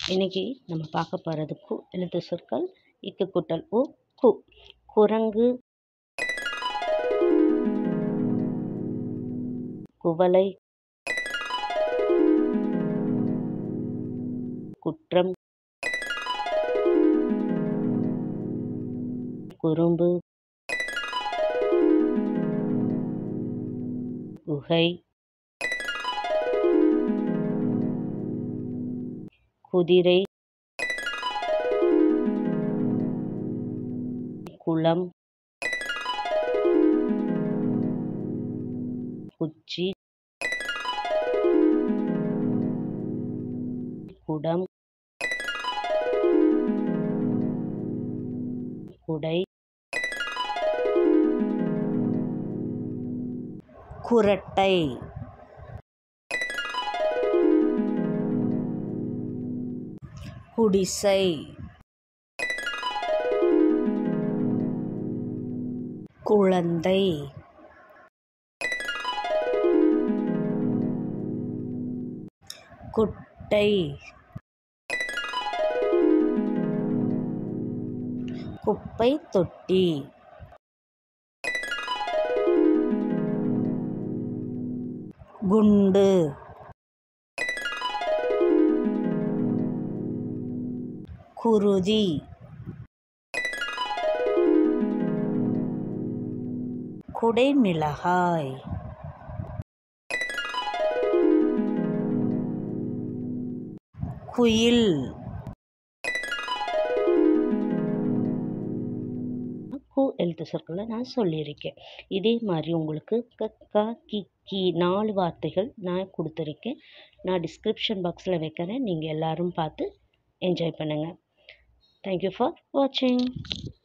இன்னைக்கு நம்ம பார்க்க போகிறது கு எழுத்து சொற்கள் இக்கு கூட்டல் உ கு குரங்கு குவளை குற்றம் குறும்பு குகை குதிரை குளம் குச்சி குடம் குடை குரட்டை குடிசை குழந்தை குட்டை குப்பை தொட்டி குண்டு குருதி குடைமிளகாய் குயில் கு எழுத்து சொற்களை நான் சொல்லியிருக்கேன் இதே மாதிரி உங்களுக்கு க க கி கி நாலு வார்த்தைகள் நான் கொடுத்துருக்கேன் நான் டிஸ்கிரிப்ஷன் பாக்ஸில் வைக்கிறேன் நீங்கள் எல்லோரும் பார்த்து என்ஜாய் பண்ணுங்கள் தேங்க்யூ ஃபார் வாட்சிங்